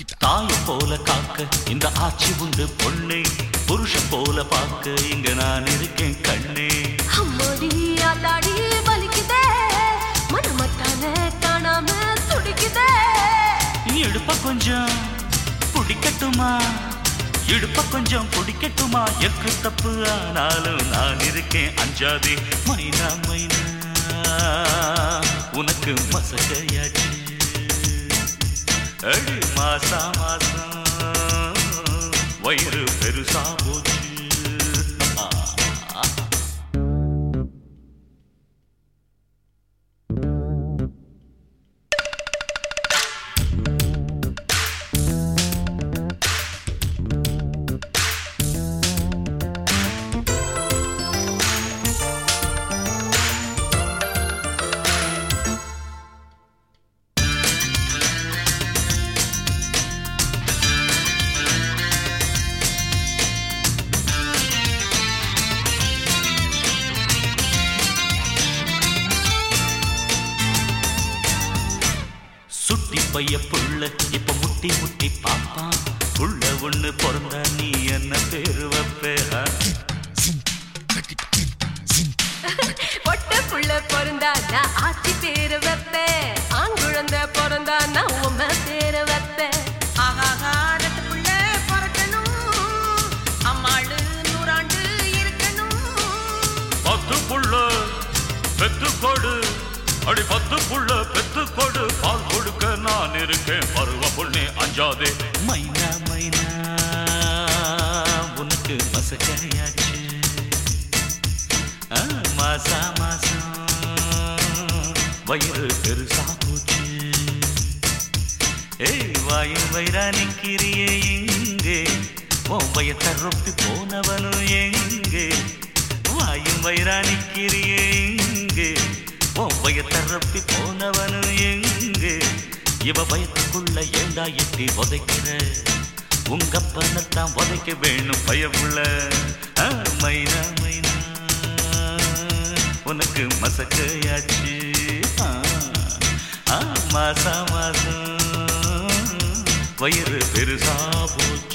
தாய போல காக்க இந்த ஆட்சி உண்டு பொண்ணே புருஷன் போல பார்க்க இங்க நான் இருக்கேன் கண்ணே அம்மாடி ஆத்தாடி வலிக்குதே மனமத்தான காணாம துடிக்குதே இடுப்ப கொஞ்சம் பிடிக்கட்டுமா இடுப்ப கொஞ்சம் பிடிக்கட்டுமா எக்கு தப்பு ஆனாலும் நான் இருக்கேன் அஞ்சாதே மைனா மைனா உனக்கு மசகையாச்சு அடி மாசா மாசம் வயிறு பெருசா போச்சு ஆ, ஆ. சுட்டி பைய புள்ள இப்ப முட்டி முட்டி பாப்பான் புள்ள ஒண்ணு பிறந்தா நீ என்ன பேரு வைப்ப ஆ? பொட்ட புள்ள பிறந்தா நான் ஆச்சி பேரு வைப்பேன் ஆண் குழந்தை பிறந்தா நான் உம்ம பேரு வைப்பேன் ஆகாகா ரெட்டு புள்ள பிறக்கணும் அம்மாளு நூறாண்டு இருக்கணும் பத்து புள்ள பெத்து கொடு அடி பத்து புள்ள பெத்து கொடு பால் கொடுக்க நான் இருக்கேன் பருவ பொண்ணே அஞ்சாதே மைனா மைனா உனக்கு மசக்கையாச்சு ஆ, மாசா மாசம் வயிறு பெருசா போச்சு ஏய் வாயும் வயிறா நிக்கிறியே எங்கே உன் வயத்தை ரொப்பி போனவனும் எங்கே வாயும் வயிறா நிக்கிறியே எங்கே உன் வயத்தை ரொப்பி போனவனும் எங்கே இவ வயத்துக்குள்ள ஏண்டா எட்டி உதைக்கிற உங்க அப்பனத்தான் உதைக்க வேணும் பயமுள்ள ஆ, மைனா மைனா உனக்கு மசக்கையாச்சு ஆ, ஆ, மாசா மாசம் வயிறு பெருசா போச்சு